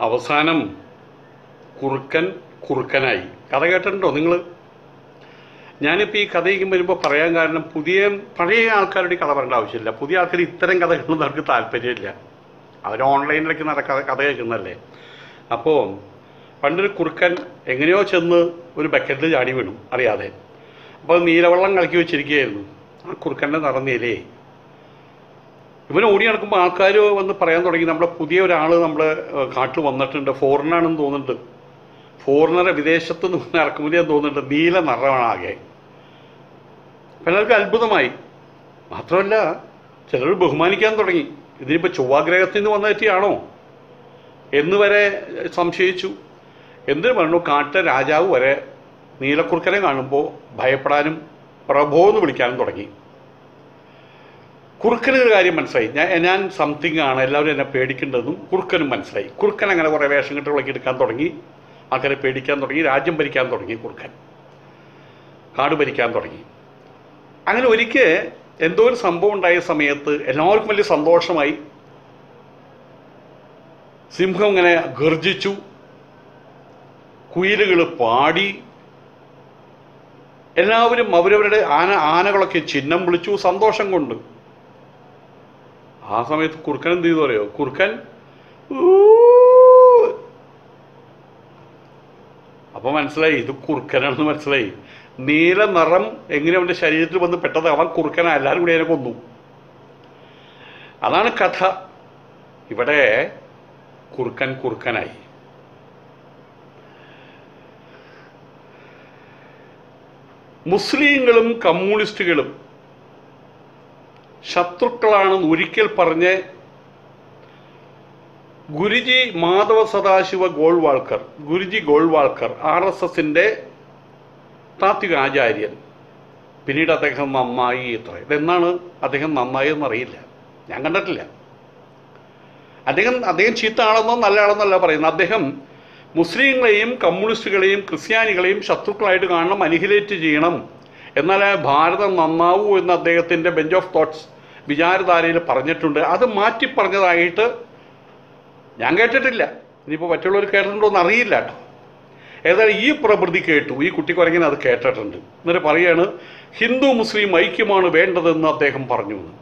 അവസാനം കുറുക്കൻ കുറുക്കനായി കഥ കേട്ടിട്ടുണ്ടോ നിങ്ങൾ ഞാനിപ്പോൾ ഈ കഥയ്ക്ക് വരുമ്പോൾ പറയാൻ കാരണം പുതിയ പഴയ ആൾക്കാരുടെ ഈ കഥ പറയേണ്ട ആവശ്യമില്ല പുതിയ ആൾക്കാർ ഇത്തരം കഥകളൊന്നും അവർക്ക് താല്പര്യമില്ല അവർ ഓൺലൈനിലേക്ക് നടക്കാതെ കഥ കേൾക്കുന്നതല്ലേ അപ്പോൾ പണ്ടൊരു കുറുക്കൻ എങ്ങനെയോ ചെന്ന് ഒരു ബക്കറ്റിൽ ചാടി വീണു അറിയാതെ അപ്പോൾ നീലവെള്ളം കലക്കി വെച്ചിരിക്കുകയായിരുന്നു ആ കുറുക്കൻ്റെ നിറം നീലേ ഇവൻ ഓടി നടക്കുമ്പോൾ ആൾക്കാർ വന്ന് പറയാൻ തുടങ്ങി നമ്മുടെ പുതിയ ഒരാൾ നമ്മുടെ ഏഹ്, കാട്ടിൽ വന്നിട്ടുണ്ട് ഫോറിനാണെന്ന് തോന്നുന്നുണ്ട് ഫോറിനറെ വിദേശത്ത് നിന്ന് ഇറക്കുമതിയാന്ന് തോന്നുന്നുണ്ട് നീല നിറമാണ് ആകെ പലർക്കും അത്ഭുതമായി മാത്രമല്ല ചിലർ ബഹുമാനിക്കാൻ തുടങ്ങി ഇതിനിപ്പോൾ ചൊവ്വാഗ്രഹത്തിൽ നിന്ന് വന്നെത്തിയാണോ എന്ന് വരെ സംശയിച്ചു എന്തിനു പറഞ്ഞു കാട്ട രാജാവ് വരെ നീലക്കുറുക്കനെ കാണുമ്പോൾ ഭയപ്പെടാനും പ്രഭോ എന്ന് വിളിക്കാനും തുടങ്ങി കുറുക്കന് ഒരു കാര്യം മനസ്സിലായി ഞാൻ ഞാൻ സംതിങ് ആണ് എല്ലാവരും എന്നെ പേടിക്കേണ്ടതെന്നും കുറുക്കനും മനസ്സിലായി കുറുക്കൻ അങ്ങനെ കുറേ വേഷം കെട്ടുകളൊക്കെ എടുക്കാൻ തുടങ്ങി ആൾക്കാരെ പേടിക്കാൻ തുടങ്ങി രാജ്യം ഭരിക്കാൻ തുടങ്ങി കുറുക്കൻ കാട് ഭരിക്കാൻ തുടങ്ങി അങ്ങനെ ഒരിക്കൽ എന്തോ ഒരു സംഭവം ഉണ്ടായ സമയത്ത് എല്ലാവർക്കും വലിയ സന്തോഷമായി സിംഹം ഇങ്ങനെ ഗർജിച്ചു കുയിലുകൾ പാടി എല്ലാവരും അവരവരുടെ ആന ആനകളൊക്കെ ചിഹ്നം വിളിച്ചു സന്തോഷം കൊണ്ട് ആ സമയത്ത് കുറുക്കൻ എന്ത് ചെയ്തു പറയോ കുറുക്കൻ ഊ. അപ്പൊ മനസ്സിലായി ഇത് കുറുക്കനാണെന്ന് മനസ്സിലായി നീല നിറം എങ്ങനെ അവന്റെ ശരീരത്തിൽ വന്ന് പെട്ടത് അവൻ കുറുക്കനാ എല്ലാവരും കൂടി അതിനെ കൊന്നു അതാണ് കഥ ഇവിടെ കുറുക്കൻ കുറുക്കനായി മുസ്ലിങ്ങളും കമ്മ്യൂണിസ്റ്റുകളും ശത്രുക്കളാണെന്ന് ഒരിക്കൽ പറഞ്ഞ് ഗുരുജി മാധവ സദാശിവ ഗോൾവാൾക്കർ ഗുരുജി ഗോൾവാൾക്കർ ആർ എസ് എസിൻ്റെ താത്വിക ആചാര്യൻ പിന്നീട് അദ്ദേഹം നന്നായി ഇത്ര ഇതെന്നാണ് അദ്ദേഹം നന്നായി എന്നറിയില്ല ഞാൻ കണ്ടിട്ടില്ല അദ്ദേഹം അദ്ദേഹം ചീത്ത ആളെന്നോ നല്ല ആളെന്നല്ല പറയുന്നത് അദ്ദേഹം മുസ്ലിങ്ങളെയും കമ്മ്യൂണിസ്റ്റുകളെയും ക്രിസ്ത്യാനികളെയും ശത്രുക്കളായിട്ട് കാണണം അനിഹിലേറ്റ് ചെയ്യണം എന്നാലേ ഭാരതം നന്നാവൂ എന്ന് അദ്ദേഹത്തിൻ്റെ ബെഞ്ച് ഓഫ് തോട്ട്സ് വിചാരധാരയിൽ പറഞ്ഞിട്ടുണ്ട് അത് മാറ്റി പറഞ്ഞതായിട്ട് ഞാൻ കേട്ടിട്ടില്ല ഇനിയിപ്പോൾ മറ്റുള്ളവർ കേട്ടിട്ടുണ്ടോ എന്ന് അറിയില്ല കേട്ടോ ഏതായാലും ഈ പ്രകൃതി കേട്ടു ഈ കുട്ടിക്കുരങ്ങനെ അത് കേട്ടിട്ടുണ്ട് എന്നിട്ട് പറയാണ് ഹിന്ദു മുസ്ലിം ഐക്യമാണ് വേണ്ടതെന്ന് അദ്ദേഹം പറഞ്ഞു എന്ന്.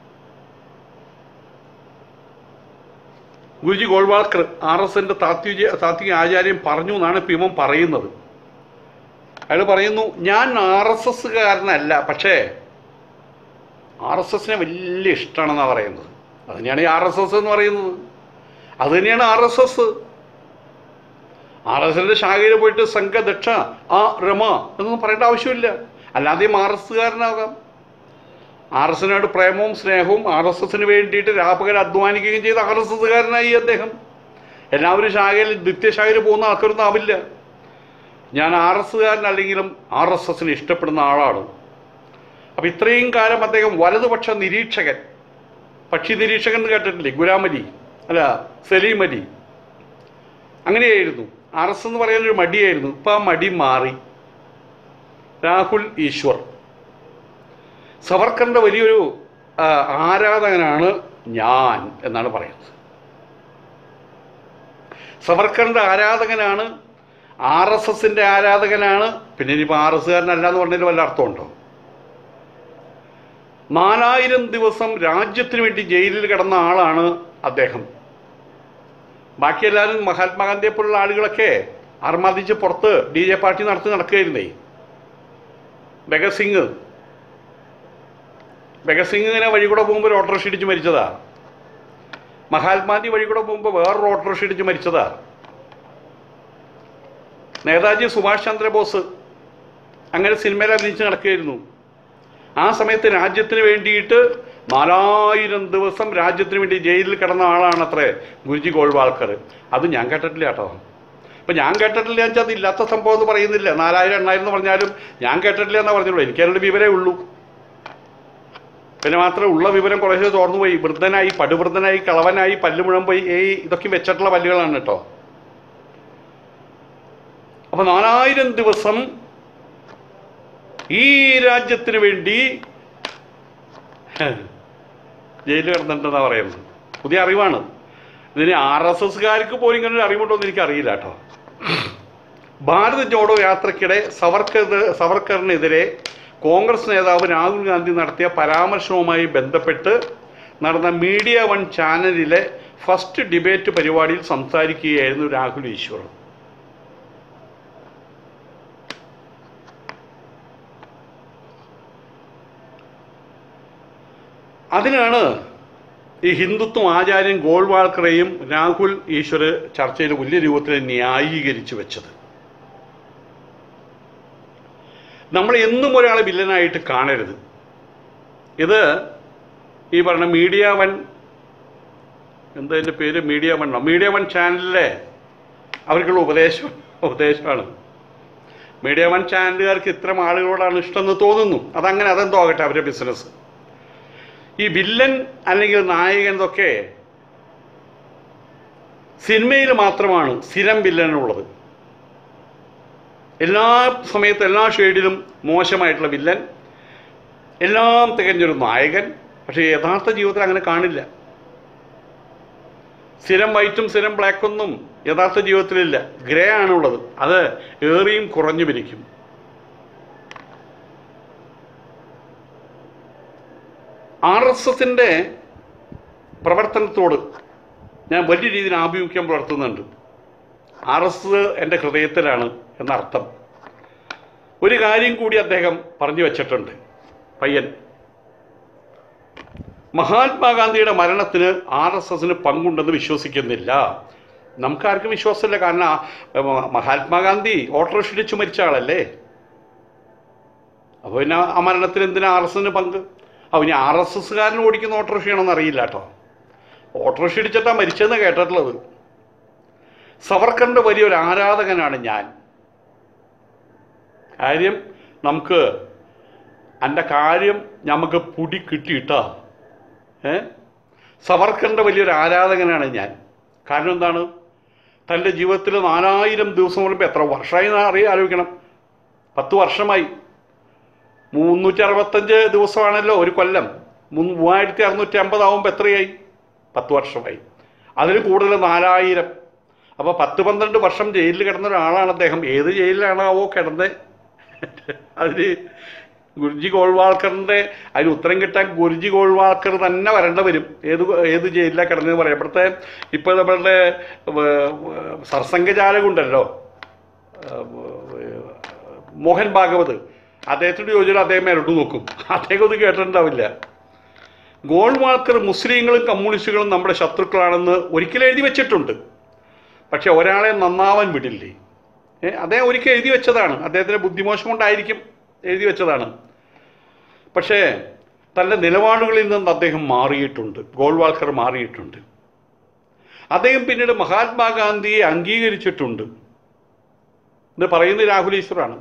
ഗുരുജി ഗോൾവാൾക്കർ ആർ എസ് എൻ്റെ താത്വിക താത്വിക ആചാര്യം പറഞ്ഞു എന്നാണ് ഇപ്പം ഇവൻ പറയുന്നത് അയാൾ പറയുന്നു ഞാൻ ആർ എസ് എസ്സുകാരനല്ല പക്ഷേ ആർ എസ് എസിനെ വലിയ ഇഷ്ടമാണെന്നാണ് പറയുന്നത് അത് തന്നെയാണ് ഈ ആർ എസ് എസ് എന്ന് പറയുന്നത് അത് തന്നെയാണ് R S S R S എസിന്റെ ശാഖയിൽ പോയിട്ട് സംഘദക്ഷ ആ രമ എന്നൊന്നും പറയേണ്ട ആവശ്യമില്ല അല്ലാതെയും ആർ എസ്സുകാരനാകാം ആർ എസിനോട് പ്രേമവും സ്നേഹവും ആർ എസ് എസിന് വേണ്ടിയിട്ട് രാപകൽ അധ്വാനിക്കുകയും ചെയ്ത ആർ എസ് എസ്സുകാരനായി അദ്ദേഹം എല്ലാവരും ശാഖയിൽ നിത്യശാഖയിൽ പോകുന്ന ആൾക്കാരൊന്നും ആവില്ല ഞാൻ ആർ എസ്സുകാരനല്ലെങ്കിലും ആർ എസ് എസിനെ ഇഷ്ടപ്പെടുന്ന ആളാണ് അപ്പം ഇത്രയും കാലം അദ്ദേഹം വലതുപക്ഷ നിരീക്ഷകൻ പക്ഷി നിരീക്ഷകൻ എന്ന് കേട്ടിട്ടില്ലേ ഗുലാമലി അല്ല സലീം അലി അങ്ങനെയായിരുന്നു ആർ എസ് എന്ന് പറയുന്നൊരു മടിയായിരുന്നു ഇപ്പം ആ മടി മാറി രാഹുൽ ഈശ്വർ സവർക്കറിൻ്റെ വലിയൊരു ആ, ആരാധകനാണ് ഞാൻ എന്നാണ് പറയുന്നത് സവർക്കറിൻ്റെ ആരാധകനാണ് ആർ എസ് എസിൻ്റെ ആരാധകനാണ് പിന്നെ ഇനിയിപ്പോൾ ആർ എസ്സുകാരനല്ല എന്ന് പറഞ്ഞതിൽ വല്ല അർത്ഥമുണ്ടോ നാലായിരം ദിവസം രാജ്യത്തിന് വേണ്ടി ജയിലിൽ കിടന്ന ആളാണ് അദ്ദേഹം ബാക്കി എല്ലാവരും മഹാത്മാഗാന്ധിയെ പോലുള്ള ആളുകളൊക്കെ അർമാദിച്ച് പുറത്ത് ഡി ജെ പാർട്ടി നടത്തി നടക്കുകയായിരുന്നേ ഭഗത് സിംഗ് ഭഗത് സിംഗ് ഇങ്ങനെ വഴി കൂടെ പോകുമ്പോൾ ഒരു ഓട്ടോറിക്ഷ ഇടിച്ച് മരിച്ചതാ മഹാത്മാഗാന്ധി വഴി കൂടെ പോകുമ്പോൾ വേറൊരു ഓട്ടോറിക്ഷ ഇടിച്ച് മരിച്ചതാ നേതാജി സുഭാഷ് ചന്ദ്രബോസ് അങ്ങനെ സിനിമയിൽ അഭിനയിച്ച് നടക്കുകയായിരുന്നു ആ സമയത്ത് രാജ്യത്തിന് വേണ്ടിയിട്ട് നാലായിരം ദിവസം രാജ്യത്തിന് വേണ്ടി ജയിലിൽ കിടന്ന ആളാണ് അത്രേ ഗുരുജി ഗോൾവാൾക്കർ അത് ഞാൻ കേട്ടിട്ടില്ല കേട്ടോ അപ്പം ഞാൻ കേട്ടിട്ടില്ല എന്ന് വെച്ചാൽ അത് ഇല്ലാത്ത സംഭവം എന്ന് പറയുന്നില്ല നാലായിരം എണ്ണായിരം എന്ന് പറഞ്ഞാലും ഞാൻ കേട്ടിട്ടില്ല എന്നാ പറഞ്ഞുള്ളൂ എനിക്കതിനുള്ള വിവരമേ ഉള്ളൂ പിന്നെ മാത്രമേ ഉള്ള വിവരം കുറേശ്ശെ തോർന്നുപോയി വൃദ്ധനായി പടുവൃദ്ധനായി കളവനായി പല്ല് മുഴം പോയി ഏയ് ഇതൊക്കെ വെച്ചിട്ടുള്ള പല്ലുകളാണ് കേട്ടോ അപ്പൊ നാലായിരം ദിവസം ഈ രാജ്യത്തിന് വേണ്ടി ജയിലിൽ കിടന്നിട്ടുണ്ടെന്നാ പറയുന്നത് പുതിയ അറിവാണ് ഇതിന് ആർ എസ് എസ്കാർക്ക് പോലും ഇങ്ങനെ ഒരു അറിവുണ്ടോ എന്ന് എനിക്കറിയില്ല കേട്ടോ ഭാരത് ജോഡോ യാത്രയ്ക്കിടെ സവർക്കർ സവർക്കറിനെതിരെ കോൺഗ്രസ് നേതാവ് രാഹുൽ ഗാന്ധി നടത്തിയ പരാമർശവുമായി ബന്ധപ്പെട്ട് നടന്ന മീഡിയ വൺ ചാനലിലെ ഫസ്റ്റ് ഡിബേറ്റ് പരിപാടിയിൽ സംസാരിക്കുകയായിരുന്നു രാഹുൽ ഈശ്വർ അതിനാണ് ഈ ഹിന്ദുത്വം ആചാര്യൻ ഗോൾവാൾക്കറെയും രാഹുൽ ഈശ്വർ ചർച്ചയിൽ വലിയ രൂപത്തിൽ ന്യായീകരിച്ചു വെച്ചത് നമ്മൾ എന്നും ഒരാളെ വില്ലനായിട്ട് കാണരുത് ഇത് ഈ പറഞ്ഞ മീഡിയ വൺ എന്താ എൻ്റെ പേര് മീഡിയ വൺ മീഡിയ വൺ ചാനലിലെ അവർക്കുള്ള ഉപദേശം ഉപദേശമാണ് മീഡിയ വൺ ചാനലുകാർക്ക് ഇത്തരം ആളുകളോടാണ് ഇഷ്ടമെന്ന് തോന്നുന്നു അതങ്ങനെ അതെന്തോ ആകട്ടെ അവരുടെ ബിസിനസ് ഈ വില്ലൻ അല്ലെങ്കിൽ നായകൻ ഇതൊക്കെ സിനിമയിൽ മാത്രമാണ് സ്ഥിരം വില്ലനുള്ളത് എല്ലാ സമയത്തും എല്ലാ ഷെയ്ഡിലും മോശമായിട്ടുള്ള വില്ലൻ എല്ലാം തികഞ്ഞൊരു നായകൻ പക്ഷേ യഥാർത്ഥ ജീവിതത്തിൽ അങ്ങനെ കാണില്ല സ്ഥിരം വൈറ്റും സ്ഥിരം ബ്ലാക്കൊന്നും യഥാർത്ഥ ജീവിതത്തിലില്ല ഗ്രേ ആണുള്ളത് അത് ഏറിയും കുറഞ്ഞു പിരിക്കും ആർ എസ് എസിൻ്റെ പ്രവർത്തനത്തോട് ഞാൻ വലിയ രീതിയിൽ ആഭിമുഖ്യം പുലർത്തുന്നുണ്ട് ആർ എസ് എസ് എൻ്റെ ഹൃദയത്തിലാണ് എന്നർത്ഥം ഒരു കാര്യം കൂടി അദ്ദേഹം പറഞ്ഞു വച്ചിട്ടുണ്ട് പയ്യൻ മഹാത്മാഗാന്ധിയുടെ മരണത്തിന് ആർ എസ് എസിന് പങ്കുണ്ടെന്ന് വിശ്വസിക്കുന്നില്ല നമുക്കാർക്കും വിശ്വാസമില്ല കാരണം ആ, മഹാത്മാഗാന്ധി ഓട്ടോറിക്ഷ ഇടിച്ചു മരിച്ച ആളല്ലേ അപ്പോൾ പിന്നെ ആ മരണത്തിന് എന്തിനാ ആർ എസ് എസിന് പങ്ക് അപ്പോൾ ഇനി ആർ എസ് എസ്സുകാരൻ ഓടിക്കുന്ന ഓട്ടോറിക്ഷയാണെന്ന് അറിയില്ല കേട്ടോ ഓട്ടോറിക്ഷ ഇടിച്ചിട്ടാണ് മരിച്ചതെന്ന് കേട്ടിട്ടുള്ളത് സവർക്കറിൻ്റെ വലിയൊരു ആരാധകനാണ് ഞാൻ കാര്യം നമുക്ക് എൻ്റെ കാര്യം നമുക്ക് പുടി കിട്ടിയിട്ടാ ഏ സവർക്കറിൻ്റെ വലിയൊരു ആരാധകനാണ് ഞാൻ കാരണം എന്താണ് തൻ്റെ ജീവിതത്തിൽ നാലായിരം ദിവസം കൊള്ളുമ്പോൾ എത്ര വർഷമായി എന്ന് അറിയാൻ ആലോചിക്കണം പത്ത് വർഷമായി മുന്നൂറ്റി അറുപത്തഞ്ച് ദിവസമാണല്ലോ ഒരു കൊല്ലം മൂ- മൂവായിരത്തി അറുന്നൂറ്റി അമ്പതാവുമ്പോൾ എത്രയായി പത്ത് വർഷമായി അതിൽ കൂടുതൽ നാലായിരം അപ്പോൾ പത്ത് പന്ത്രണ്ട് വർഷം ജയിലിൽ കിടന്ന ഒരാളാണ് അദ്ദേഹം ഏത് ജയിലിലാണാവോ കിടന്നത് അതിന് ഗുരുജി ഗോൾവാൾക്കറിൻ്റെ അതിന് ഉത്തരം കിട്ടാൻ ഗുരുജി ഗോൾവാൾക്കർ തന്നെ വരേണ്ട വരും ഏത് ഏത് ജയിലിലാണ് കിടന്നത് പറയാം ഇപ്പോഴത്തെ ഇപ്പോൾ നമ്മളുടെ സർസംഘചാലകുണ്ടല്ലോ മോഹൻ ഭാഗവത് അദ്ദേഹത്തോട് ചോദിച്ചാൽ അദ്ദേഹം മേലോട്ട് നോക്കും അദ്ദേഹം ഒന്നും കേട്ടിട്ടുണ്ടാവില്ല ഗോൾവാൾക്കർ മുസ്ലിങ്ങളും കമ്മ്യൂണിസ്റ്റുകളും നമ്മുടെ ശത്രുക്കളാണെന്ന് ഒരിക്കലും എഴുതി വെച്ചിട്ടുണ്ട് പക്ഷെ ഒരാളെ നന്നാവാൻ വിടില്ലേ ഏ, അദ്ദേഹം ഒരിക്കൽ എഴുതി വെച്ചതാണ് അദ്ദേഹത്തിൻ്റെ ബുദ്ധിമോശം കൊണ്ടായിരിക്കും എഴുതി വെച്ചതാണ് പക്ഷേ തൻ്റെ നിലപാടുകളിൽ നിന്ന് അദ്ദേഹം മാറിയിട്ടുണ്ട് ഗോൾവാൾക്കർ മാറിയിട്ടുണ്ട് അദ്ദേഹം പിന്നീട് മഹാത്മാഗാന്ധിയെ അംഗീകരിച്ചിട്ടുണ്ട് ഇത് പറയുന്നത് രാഹുൽ ഈശ്വറാണ്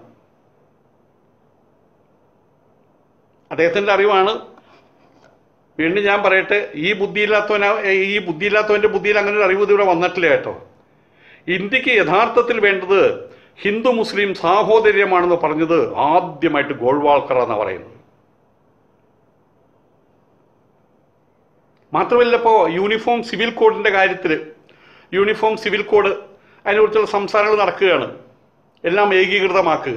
അദ്ദേഹത്തിൻ്റെ അറിവാണ് വീണ്ടും ഞാൻ പറയട്ടെ ഈ ബുദ്ധിയില്ലാത്തവന ഈ ബുദ്ധിയില്ലാത്തവൻ്റെ ബുദ്ധിയിൽ അങ്ങനെ ഒരു അറിവ് ഇവിടെ വന്നിട്ടില്ല കേട്ടോ ഇന്ത്യക്ക് യഥാർത്ഥത്തിൽ വേണ്ടത് ഹിന്ദു മുസ്ലിം സാഹോദര്യമാണെന്ന് പറഞ്ഞത് ആദ്യമായിട്ട് ഗോൾവാൾക്കർ എന്നാണ് പറയുന്നത് മാത്രമല്ല ഇപ്പോൾ യൂണിഫോം സിവിൽ കോഡിൻ്റെ കാര്യത്തിൽ യൂണിഫോം സിവിൽ കോഡ് അതിനെക്കുറിച്ചുള്ള സംസാരങ്ങൾ നടക്കുകയാണ് എല്ലാം ഏകീകൃതമാക്കുക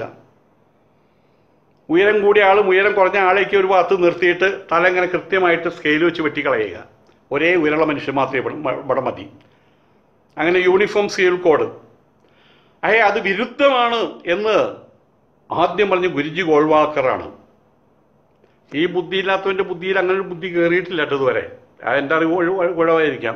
ഉയരം കൂടിയ ആളും ഉയരം കുറഞ്ഞ ആളേക്ക് ഒരു ഭാഗത്ത് നിർത്തിയിട്ട് തല ഇങ്ങനെ കൃത്യമായിട്ട് സ്കെയിൽ വെച്ച് വെട്ടിക്കളയുക ഒരേ ഉയരമുള്ള മനുഷ്യൻ മാത്രമേ ഇവിടെ ഇവിടെ മതി അങ്ങനെ യൂണിഫോം സിവിൽ കോഡ് അയേ അത് വിരുദ്ധമാണ് എന്ന് ആദ്യം പറഞ്ഞ ഗുരുജി ഗോൾവാൾക്കറാണ് ഈ ബുദ്ധിയില്ലാത്തവൻ്റെ ബുദ്ധിയിൽ അങ്ങനെ ഒരു ബുദ്ധി കയറിയിട്ടില്ല കേട്ടോ ഇതുവരെ എൻ്റെ അറിവ് ഒഴി- കുഴവായിരിക്കാം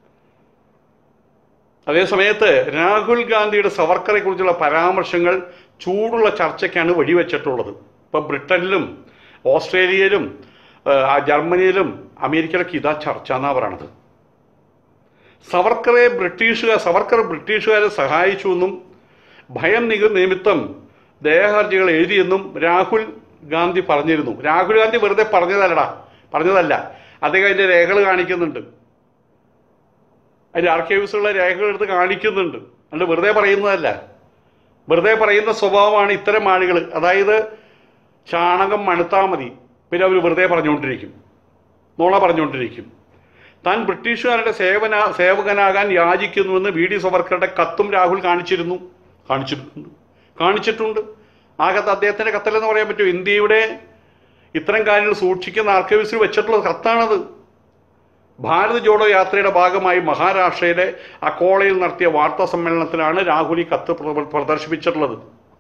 അതേ സമയത്ത് രാഹുൽ ഗാന്ധിയുടെ സവർക്കറെ കുറിച്ചുള്ള പരാമർശങ്ങൾ ചൂടുള്ള ചർച്ചയ്ക്കാണ് വഴിവെച്ചിട്ടുള്ളത് ഇപ്പം ബ്രിട്ടനിലും ഓസ്ട്രേലിയയിലും ആ, ജർമ്മനിയിലും അമേരിക്കയിലൊക്കെ ഇതാ ചർച്ച എന്നാണ് പറയണത് സവർക്കറെ ബ്രിട്ടീഷുകാർ സവർക്കർ ബ്രിട്ടീഷുകാരെ സഹായിച്ചു എന്നും ഭയം നിക നിമിത്തം ദേഹഹർജികൾ എഴുതിയെന്നും രാഹുൽ ഗാന്ധി പറഞ്ഞിരുന്നു രാഹുൽ ഗാന്ധി വെറുതെ പറഞ്ഞതല്ലടാ പറഞ്ഞതല്ല അദ്ദേഹം അതിൻ്റെ രേഖകൾ കാണിക്കുന്നുണ്ട് അതിൻ്റെ ആർക്കൈവ്സുള്ള രേഖകൾ എടുത്ത് കാണിക്കുന്നുണ്ട് അല്ല വെറുതെ പറയുന്നതല്ല വെറുതെ പറയുന്ന സ്വഭാവമാണ് ഇത്തരം ആളുകൾ അതായത് ചാണകം മണുത്താൽ മതി പിന്നെ അവർ വെറുതെ പറഞ്ഞുകൊണ്ടിരിക്കും നുണ പറഞ്ഞുകൊണ്ടിരിക്കും താൻ ബ്രിട്ടീഷുകാരുടെ സേവന സേവകനാകാൻ യാചിക്കുന്നുവെന്ന് വി ഡി സവർക്കറുടെ കത്തും രാഹുൽ കാണിച്ചിരുന്നു കാണിച്ചിട്ടുണ്ട് കാണിച്ചിട്ടുണ്ട് ആ കത്ത് അദ്ദേഹത്തിൻ്റെ കത്തല്ലെന്ന് പറയാൻ പറ്റും ഇന്ത്യയുടെ ഇത്തരം കാര്യങ്ങൾ സൂക്ഷിക്കുന്ന ആർക്കൈവ്സിൽ വെച്ചിട്ടുള്ള കത്താണത് ഭാരത് ജോഡോ യാത്രയുടെ ഭാഗമായി മഹാരാഷ്ട്രയിലെ അക്കോളയിൽ നടത്തിയ വാർത്താ സമ്മേളനത്തിലാണ് രാഹുൽ ഈ കത്ത് പ്ര- പ്രദർശിപ്പിച്ചിട്ടുള്ളത്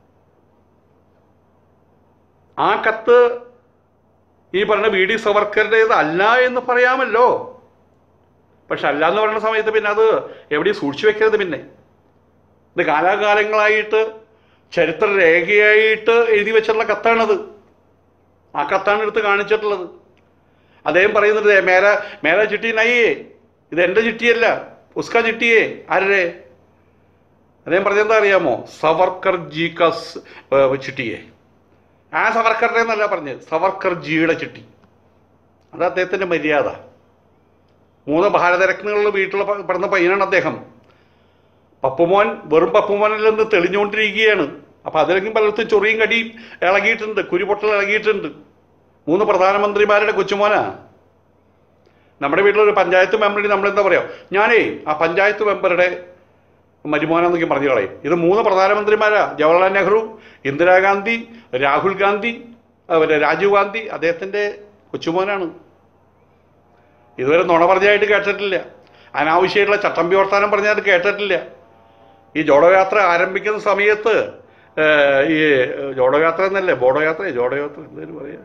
ആ കത്ത് ഈ പറഞ്ഞ വി ഡി സവർക്കറുടേത് അല്ല എന്ന് പറയാമല്ലോ പക്ഷെ അല്ല എന്ന് പറയുന്ന സമയത്ത് പിന്നെ അത് എവിടെയും സൂക്ഷിച്ചു വെക്കരുത് പിന്നെ ഇത് കാലാകാലങ്ങളായിട്ട് ചരിത്ര രേഖയായിട്ട് എഴുതി വെച്ചിട്ടുള്ള കത്താണത് ആ കത്താണ് എടുത്ത് കാണിച്ചിട്ടുള്ളത് അദ്ദേഹം പറയുന്നത് "ദേ, മേര മേര ചിട്ടി നയ്യേ ഇത് എൻ്റെ ചിട്ടിയല്ല ഉസ്ക ചിട്ടിയേ ആരുടെ അദ്ദേഹം പറഞ്ഞെന്താ അറിയാമോ സവർക്കർ ജി കസ് ചിട്ടിയെ ആ സവർക്കറുടെ എന്നല്ല പറഞ്ഞത് സവർക്കർ ജിയുടെ ചിട്ടി അത് അദ്ദേഹത്തിൻ്റെ മര്യാദ മൂന്ന് ഭാരതരത്നങ്ങളുടെ വീട്ടിൽ പ- പിറന്ന പയ്യനാണ് അദ്ദേഹം പപ്പുമോൻ വെറും പപ്പുമോനിൽ നിന്ന് തെളിഞ്ഞുകൊണ്ടിരിക്കുകയാണ് അപ്പം അതിലെങ്കിലും പലർത്തും ചൊറിയും കടിയും ഇളകിയിട്ടുണ്ട് കുരുപൊട്ടൽ ഇളകിയിട്ടുണ്ട് മൂന്ന് പ്രധാനമന്ത്രിമാരുടെ കൊച്ചുമോനാ നമ്മുടെ വീട്ടിലൊരു പഞ്ചായത്ത് മെമ്പറിന് നമ്മൾ എന്താ പറയുക ഞാനേ ആ പഞ്ചായത്ത് മെമ്പറുടെ മരുമോനെന്നൊക്കെ പറഞ്ഞു കളയും ഇത് മൂന്ന് പ്രധാനമന്ത്രിമാരാ ജവഹർലാൽ നെഹ്റു ഇന്ദിരാഗാന്ധി രാഹുൽ ഗാന്ധി അവരെ രാജീവ് ഗാന്ധി അദ്ദേഹത്തിൻ്റെ കൊച്ചുമോനാണ് ഇതുവരെ നുണ പറഞ്ഞായിട്ട് കേട്ടിട്ടില്ല അനാവശ്യമായിട്ടുള്ള ചട്ടമ്പി വർത്താനം പറഞ്ഞായിട്ട് കേട്ടിട്ടില്ല ഈ ജോഡോ യാത്ര ആരംഭിക്കുന്ന സമയത്ത് ഏഹ്, ഈ ജോഡോ യാത്ര എന്നല്ലേ ബോഡോ യാത്ര ജോഡോ യാത്ര എന്തായാലും പറയാ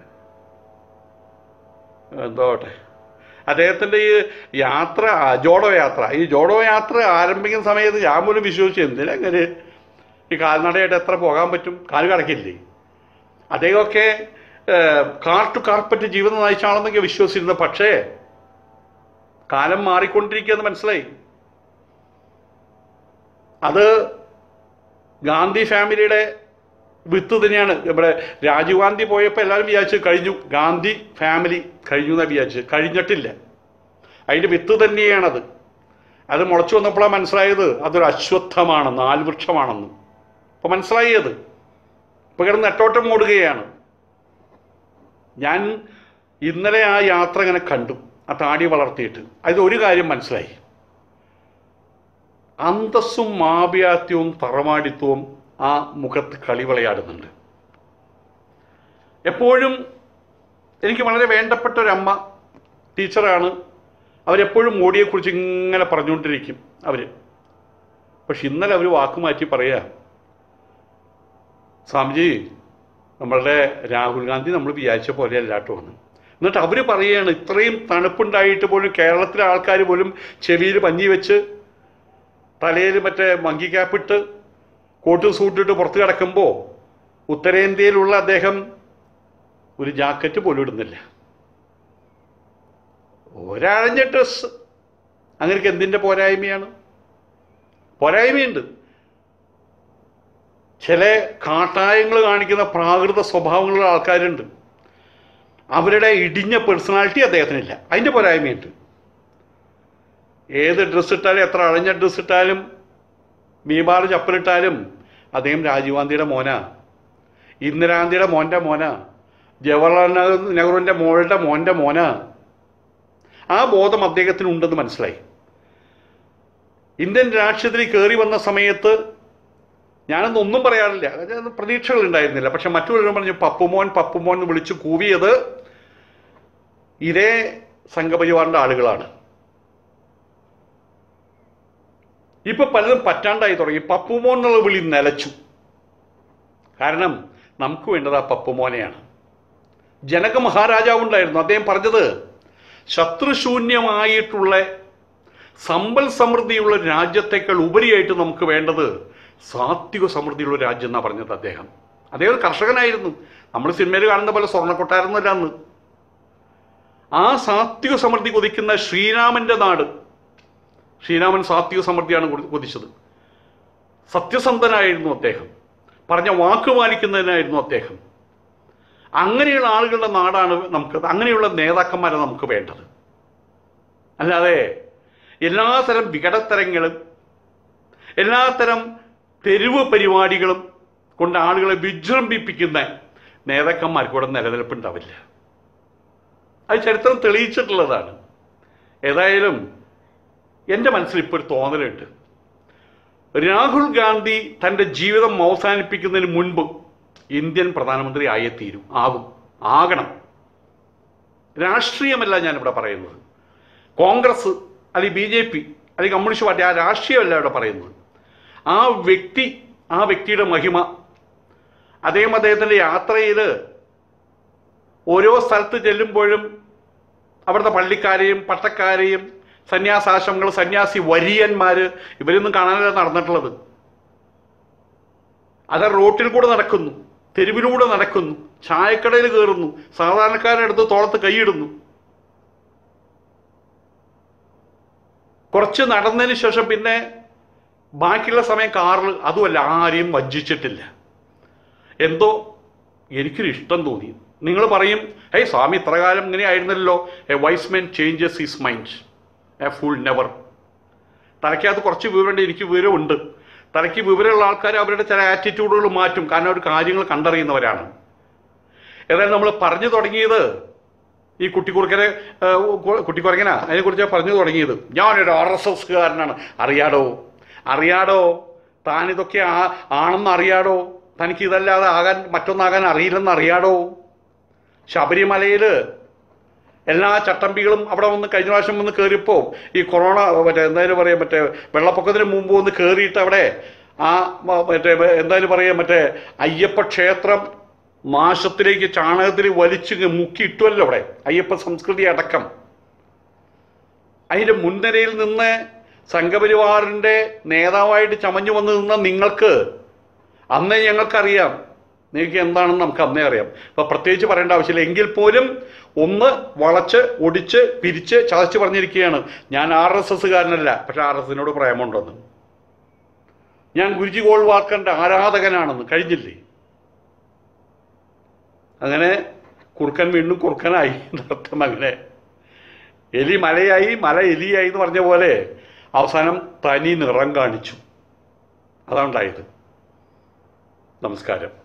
എന്തോട്ടെ അദ്ദേഹത്തിൻ്റെ ഈ യാത്ര ആ, ജോഡോ യാത്ര ഈ ജോഡോ യാത്ര ആരംഭിക്കുന്ന സമയത്ത് ഞാൻ പോലും വിശ്വസിച്ചു എന്തിനാ അങ്ങനെ ഈ കാൽനടയായിട്ട് എത്ര പോകാൻ പറ്റും കാല് കടക്കില്ലേ അദ്ദേഹമൊക്കെ ഏഹ്, കാർ ടു കാർപ്പറ്റ് ജീവിതം നയിച്ചാണെന്നൊക്കെ വിശ്വസിച്ചിരുന്നു പക്ഷേ കാലം മാറിക്കൊണ്ടിരിക്കുകയെന്ന് മനസ്സിലായി അത് ഗാന്ധി ഫാമിലിയുടെ വിത്ത് തന്നെയാണ് ഇവിടെ രാജീവ് ഗാന്ധി പോയപ്പോൾ എല്ലാവരും വിചാരിച്ചു കഴിഞ്ഞു ഗാന്ധി ഫാമിലി കഴിഞ്ഞു എന്നാണ് വിചാരിച്ചു കഴിഞ്ഞിട്ടില്ല അതിൻ്റെ വിത്ത് തന്നെയാണത് അത് മുളച്ചു വന്നപ്പോഴാണ് മനസ്സിലായത് അതൊരു അശ്വത്ഥമാണെന്ന് ആൽവൃക്ഷമാണെന്ന് അപ്പോൾ മനസ്സിലായി അത് ഇപ്പോൾ കിടന്ന് നെട്ടോട്ടം മൂടുകയാണ് ഞാൻ ഇന്നലെ ആ യാത്ര ഇങ്ങനെ കണ്ടു ആ താടി വളർത്തിയിട്ട് അത് ഒരു കാര്യം മനസ്സിലായി അന്തസ്സും മാപിയാത്യവും തറവാടിത്വവും ആ മുഖത്ത് കളി വിളയാടുന്നുണ്ട് എപ്പോഴും എനിക്ക് വളരെ വേണ്ടപ്പെട്ട ഒരു അമ്മ ടീച്ചറാണ് അവരെപ്പോഴും മോഡിയെക്കുറിച്ച് ഇങ്ങനെ പറഞ്ഞുകൊണ്ടിരിക്കും അവർ പക്ഷെ ഇന്നലെ അവർ വാക്ക് മാറ്റി പറയാ സ്വാമിജി നമ്മളുടെ രാഹുൽ ഗാന്ധി നമ്മൾ വിചാരിച്ച പോലെ അല്ലാട്ടോ എന്ന് എന്നിട്ട് അവർ പറയുകയാണ് ഇത്രയും തണുപ്പുണ്ടായിട്ട് പോലും കേരളത്തിലെ ആൾക്കാർ പോലും ചെവിയിൽ പഞ്ഞി വെച്ച് തലയിൽ മറ്റേ മങ്കി ക്യാപ്പിട്ട് കോട്ട് സൂട്ടിട്ട് പുറത്ത് കിടക്കുമ്പോൾ ഉത്തരേന്ത്യയിലുള്ള അദ്ദേഹം ഒരു ജാക്കറ്റ് പോലും ഇടുന്നില്ല ഒരഴഞ്ഞ ഡ്രസ് അങ്ങനെയൊക്കെ എന്തിൻ്റെ പോരായ്മയാണ് പോരായ്മയുണ്ട് ചില കാട്ടായങ്ങൾ കാണിക്കുന്ന പ്രാകൃത സ്വഭാവങ്ങളുള്ള ആൾക്കാരുണ്ട് അവരുടെ ഇടിഞ്ഞ പേഴ്സണാലിറ്റി അദ്ദേഹത്തിനില്ല അതിൻ്റെ പോരായ്മയുണ്ട് ഏത് ഡ്രസ്സ് ഇട്ടാലും എത്ര അഴഞ്ഞ ഡ്രസ്സ് ഇട്ടാലും മീബാർ ചപ്പലിട്ടാലും അദ്ദേഹം രാജീവ് ഗാന്ധിയുടെ മോനാ ഇന്ദിരാഗാന്ധിയുടെ മോൻ്റെ മോനാ ജവഹർലാൽ നെഹ്റു- നെഹ്റുവിൻ്റെ മോളുടെ മോൻ്റെ മോനാ ആ ബോധം അദ്ദേഹത്തിന് ഉണ്ടെന്ന് മനസ്സിലായി ഇന്ത്യൻ രാഷ്ട്രീയത്തിൽ കയറി വന്ന സമയത്ത് ഞാനൊന്നും ഒന്നും പറയാറില്ല അതായത് പ്രതീക്ഷകൾ ഉണ്ടായിരുന്നില്ല പക്ഷെ മറ്റുള്ളവരും പറഞ്ഞു പപ്പുമോൻ പപ്പുമോൻ എന്ന് വിളിച്ച് കൂവിയത് ഇതേ സംഘപരിവാറിൻ്റെ ആളുകളാണ് ഇപ്പൊ പലതും പറ്റാണ്ടായി തുടങ്ങി പപ്പുമോൻ എന്നുള്ള വിളി നിലച്ചു കാരണം നമുക്ക് വേണ്ടത് ആ പപ്പുമോനെയാണ് ജനക മഹാരാജാവ് ഉണ്ടായിരുന്നു അദ്ദേഹം പറഞ്ഞത് ശത്രുശൂന്യമായിട്ടുള്ള സമ്പൽ സമൃദ്ധിയുള്ള രാജ്യത്തേക്കാൾ ഉപരിയായിട്ട് നമുക്ക് വേണ്ടത് സാത്വിക സമൃദ്ധിയുള്ള രാജ്യം എന്നാണ് പറഞ്ഞത് അദ്ദേഹം അദ്ദേഹം ഒരു കർഷകനായിരുന്നു നമ്മൾ സിനിമയിൽ കാണുന്ന പോലെ സ്വർണ്ണക്കൊട്ടാരൊന്നുമല്ല അന്ന് ആ സാത്വിക സമൃദ്ധി കൊതിക്കുന്ന ശ്രീരാമന്റെ നാട് ശ്രീരാമൻ സാത്വിക സമൃദ്ധിയാണ് കൊതി- കൊതിച്ചത് സത്യസന്ധനായിരുന്നു അദ്ദേഹം പറഞ്ഞ വാക്ക് പാലിക്കുന്നതിനായിരുന്നു അദ്ദേഹം അങ്ങനെയുള്ള ആളുകളുടെ നാടാണ് നമുക്ക് അങ്ങനെയുള്ള നേതാക്കന്മാരെ നമുക്ക് വേണ്ടത് അല്ലാതെ എല്ലാത്തരം വികടത്തരങ്ങളും എല്ലാത്തരം തെരുവ് പരിപാടികളും കൊണ്ട് ആളുകളെ വിജൃംഭിപ്പിക്കുന്ന നേതാക്കന്മാർക്ക് ഇവിടെ നിലനിൽപ്പുണ്ടാവില്ല അത് ചരിത്രം തെളിയിച്ചിട്ടുള്ളതാണ് ഏതായാലും എൻ്റെ മനസ്സിൽ ഇപ്പോൾ ഒരു തോന്നലുണ്ട് രാഹുൽ ഗാന്ധി തൻ്റെ ജീവിതം അവസാനിപ്പിക്കുന്നതിന് മുൻപ് ഇന്ത്യൻ പ്രധാനമന്ത്രി ആയേ തീരും ആകും ആകണം രാഷ്ട്രീയമല്ല ഞാനിവിടെ പറയുന്നത് കോൺഗ്രസ് അല്ലെങ്കിൽ ബി ജെ പി അല്ലെങ്കിൽ കമ്മ്യൂണിസ്റ്റ് പാർട്ടി ആ രാഷ്ട്രീയമല്ല ഇവിടെ പറയുന്നത് ആ വ്യക്തി ആ വ്യക്തിയുടെ മഹിമ അദ്ദേഹം അദ്ദേഹത്തിൻ്റെ യാത്രയിൽ ഓരോ സ്ഥലത്ത് ചെല്ലുമ്പോഴും അവിടുത്തെ പള്ളിക്കാരെയും പട്ടക്കാരെയും സന്യാസാശ്രമങ്ങൾ സന്യാസി വരിയന്മാർ ഇവരൊന്നും കാണാനല്ല നടന്നിട്ടുള്ളത് അത് റോട്ടിൽ കൂടെ നടക്കുന്നു തെരുവിലൂടെ നടക്കുന്നു ചായക്കടയിൽ കയറുന്നു സാധാരണക്കാരുടെ അടുത്ത് തോളത്ത് കൈയിടുന്നു കുറച്ച് നടന്നതിന് ശേഷം പിന്നെ ബാക്കിയുള്ള സമയം കാറിൽ അതുമല്ല ആരെയും വഞ്ചിച്ചിട്ടില്ല എന്തോ എനിക്കൊരു ഇഷ്ടം തോന്നി നിങ്ങൾ പറയും ഹേയ് സ്വാമി ഇത്ര കാലം ഇങ്ങനെ ആയിരുന്നല്ലോ a wise man changes his mind a fool never തലയ്ക്കകത്ത് കുറച്ച് വിവരമുണ്ട് എനിക്ക് വിവരമുണ്ട് തലയ്ക്ക് വിവരമുള്ള ആൾക്കാർ അവരുടെ ചില ആറ്റിറ്റ്യൂഡുകൾ മാറ്റും കാരണം അവർ കാര്യങ്ങൾ കണ്ടറിയുന്നവരാണ് ഏതായാലും നമ്മൾ പറഞ്ഞു തുടങ്ങിയത് ഈ കുട്ടിക്കുറുക്കനെ കുട്ടിക്കുറക്കനാ അതിനെക്കുറിച്ച് പറഞ്ഞു തുടങ്ങിയത് ഞാനൊരു ആർ എസ് എസ്കാരനാണ് അറിയാടോ അറിയാടോ താൻ ഇതൊക്കെ ആ ആണെന്ന് അറിയാടോ തനിക്ക് ഇതല്ലാതെ ആകാൻ മറ്റൊന്നാകാൻ അറിയില്ലെന്ന് അറിയാടോ ശബരിമലയിൽ എല്ലാ ചട്ടമ്പികളും അവിടെ വന്ന് കഴിഞ്ഞ പ്രാവശ്യം വന്ന് കയറിയപ്പോൾ ഈ കൊറോണ മറ്റേ എന്തായാലും പറയാം മറ്റേ വെള്ളപ്പൊക്കത്തിന് മുമ്പ് വന്ന് കയറിയിട്ട് അവിടെ ആ മ- മറ്റേ എന്തായാലും പറയാം മറ്റേ അയ്യപ്പ ക്ഷേത്രം നാശത്തിലേക്ക് ചാണകത്തിൽ വലിച്ച് മുക്കിയിട്ടുമല്ലോ അവിടെ അയ്യപ്പ സംസ്കൃതി അടക്കം അതിൻ്റെ മുൻനിരയിൽ നിന്ന് സംഘപരിവാറിൻ്റെ നേതാവായിട്ട് ചമഞ്ഞു വന്ന് നിന്ന നിങ്ങൾക്ക് അന്നേ ഞങ്ങൾക്കറിയാം നിങ്ങൾക്ക് എന്താണെന്ന് നമുക്ക് അന്നേ അറിയാം അപ്പോൾ പ്രത്യേകിച്ച് പറയേണ്ട ആവശ്യമില്ല എങ്കിൽ പോലും ഒന്ന് വളച്ച് ഒടിച്ച് പിരിച്ച് ചതച്ച് പറഞ്ഞിരിക്കുകയാണ് ഞാൻ ആർ എസ് എസ്സുകാരനല്ല പക്ഷെ ആർ എസ് എസിനോട് പ്രേമുണ്ടെന്ന് ഞാൻ ഗുരുജി ഗോൾവാർക്കറിൻ്റെ ആരാധകനാണെന്ന് കഴിഞ്ഞില്ലേ അങ്ങനെ കുറുക്കൻ വീണ്ടും കുറുക്കനായി നൃത്തം അങ്ങനെ എലി മലയായി മല എലിയായി എന്ന് പറഞ്ഞ പോലെ അവസാനം തനി നിറം കാണിച്ചു അതാണ് ഉണ്ടായത് നമസ്കാരം